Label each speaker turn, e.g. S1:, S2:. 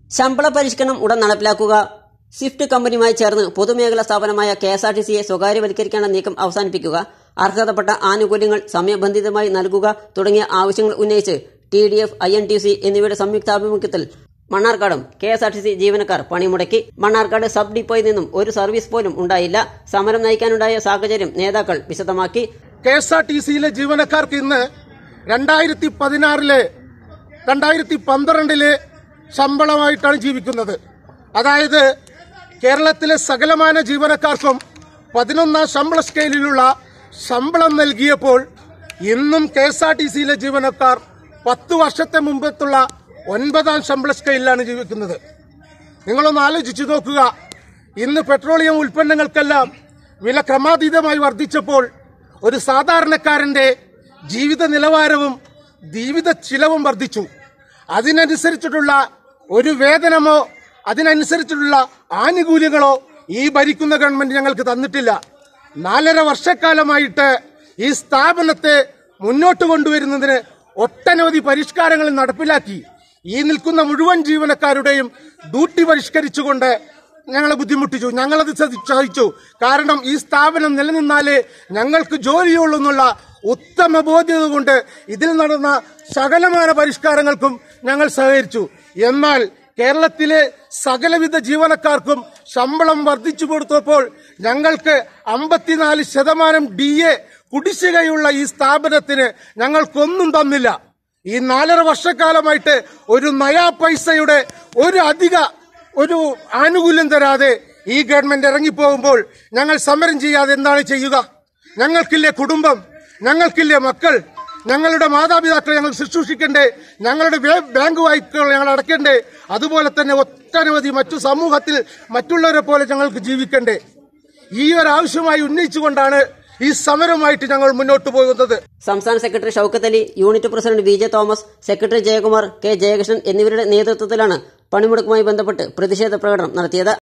S1: ശമ്പള പരിഷ്കരണം ഉടൻ നടപ്പിലാക്കുക സ്വിഫ്റ്റ് കമ്പനിയുമായി ചേർന്ന് പൊതുമേഖലാ സ്ഥാപനമായ കെ എസ് ആർ ടി സിയെ സ്വകാര്യവൽക്കരിക്കേണ്ട നീക്കം അവസാനിപ്പിക്കുക അർഹതപ്പെട്ട ആനുകൂല്യങ്ങൾ സമയബന്ധിതമായി നൽകുക തുടങ്ങിയ ആവശ്യങ്ങൾ ഉന്നയിച്ച് T D F I N T C എന്നിവയുടെ സംയുക്താഭിമുഖ്യത്തിൽ മണ്ണാർക്കാടും K S R T C ജീവനക്കാർ പണിമുടക്കി മണ്ണാർക്കാട് സബ് ഡിപ്പോയിൽ നിന്നും ഒരു സർവീസ് പോലും ഉണ്ടായില്ല സമരം നയിക്കാനുണ്ടായ സാഹചര്യം നേതാക്കൾ വിശദമാക്കി
S2: കെ എസ് ആർ ടി സിയിലെ ജീവനക്കാർക്ക് ഇന്ന് രണ്ടായിരത്തി പതിനാറിലെ രണ്ടായിരത്തി പന്ത്രണ്ടിലെ ശമ്പളമായിട്ടാണ് ജീവിക്കുന്നത് അതായത് കേരളത്തിലെ സകലമാന ജീവനക്കാർക്കും പതിനൊന്നാം ശമ്പള സ്കെയിലിലുള്ള ശമ്പളം നൽകിയപ്പോൾ ഇന്നും കെ എസ് ആർ ടി സിയിലെ ജീവനക്കാർ പത്ത് വർഷത്തെ മുമ്പത്തുള്ള ഒൻപതാം ശമ്പള സ്കെയിലാണ് ജീവിക്കുന്നത് നിങ്ങളൊന്ന് ആലോചിച്ചു നോക്കുക ഇന്ന് പെട്രോളിയം ഉൽപ്പന്നങ്ങൾക്കെല്ലാം വില ക്രമാതീതമായി വർദ്ധിച്ചപ്പോൾ ഒരു സാധാരണക്കാരന്റെ ജീവിത നിലവാരവും ജീവിത ചിലവും വർദ്ധിച്ചു അതിനനുസരിച്ചിട്ടുള്ള ഒരു വേതനമോ അതിനനുസരിച്ചിട്ടുള്ള ആനുകൂല്യങ്ങളോ ഈ ഭരിക്കുന്ന ഗവൺമെന്റ് ഞങ്ങൾക്ക് തന്നിട്ടില്ല നാലര വർഷക്കാലമായിട്ട് ഈ സ്ഥാപനത്തെ മുന്നോട്ട് കൊണ്ടുവരുന്നതിന് ഒട്ടനവധി പരിഷ്കാരങ്ങൾ നടപ്പിലാക്കി ഈ നിൽക്കുന്ന മുഴുവൻ ജീവനക്കാരുടെയും ഡ്യൂട്ടി പരിഷ്കരിച്ചുകൊണ്ട് ഞങ്ങളെ ബുദ്ധിമുട്ടിച്ചു ഞങ്ങളത് സഹി- സഹിച്ചു കാരണം ഈ സ്ഥാപനം നിലനിന്നാലേ ഞങ്ങൾക്ക് ജോലിയുള്ളൂ എന്നുള്ള ഉത്തമ ബോധ്യത കൊണ്ട് ഇതിൽ നടന്ന സകലമാന പരിഷ്കാരങ്ങൾക്കും ഞങ്ങൾ സഹകരിച്ചു എന്നാൽ കേരളത്തിലെ സകലവിധ ജീവനക്കാർക്കും ശമ്പളം വർദ്ധിച്ചു കൊടുത്തപ്പോൾ ഞങ്ങൾക്ക് അമ്പത്തിനാല് ശതമാനം ഡി എ കുടിശ്ശികയുള്ള ഈ സ്ഥാപനത്തിന് ഞങ്ങൾക്കൊന്നും തന്നില്ല ഈ നാലര വർഷക്കാലമായിട്ട് ഒരു നയാ പൈസയുടെ ഒരു അധിക ഒരു ആനുകൂല്യം തരാതെ ഈ ഗവൺമെന്റ് ഇറങ്ങിപ്പോകുമ്പോൾ ഞങ്ങൾ സമരം ചെയ്യാതെ എന്താണ് ചെയ്യുക ഞങ്ങൾക്കില്ലേ കുടുംബം ഞങ്ങൾക്കില്ലേ മക്കൾ ഞങ്ങളുടെ മാതാപിതാക്കളെ ഞങ്ങൾ ശുശ്രൂഷിക്കണ്ടേ ഞങ്ങളുടെ ബേ- ബാങ്ക് വായ്പകൾ ഞങ്ങൾ അടയ്ക്കണ്ടേ അതുപോലെ തന്നെ ഒട്ടനവധി മറ്റു സമൂഹത്തിൽ മറ്റുള്ളവരെ പോലെ ഞങ്ങൾക്ക് ജീവിക്കണ്ടേ ഈ ഒരു ആവശ്യമായി ഉന്നയിച്ചുകൊണ്ടാണ് ഈ സമരമായിട്ട് ഞങ്ങൾ മുന്നോട്ട് പോകുന്നത്
S1: സംസ്ഥാന secretary Shoukath Ali unit president V J Thomas secretary Jayakumar K Jayakrishnan എന്നിവരുടെ നേതൃത്വത്തിലാണ് പണിമുടക്കുമായി ബന്ധപ്പെട്ട് പ്രതിഷേധ പ്രകടനം നടത്തിയത്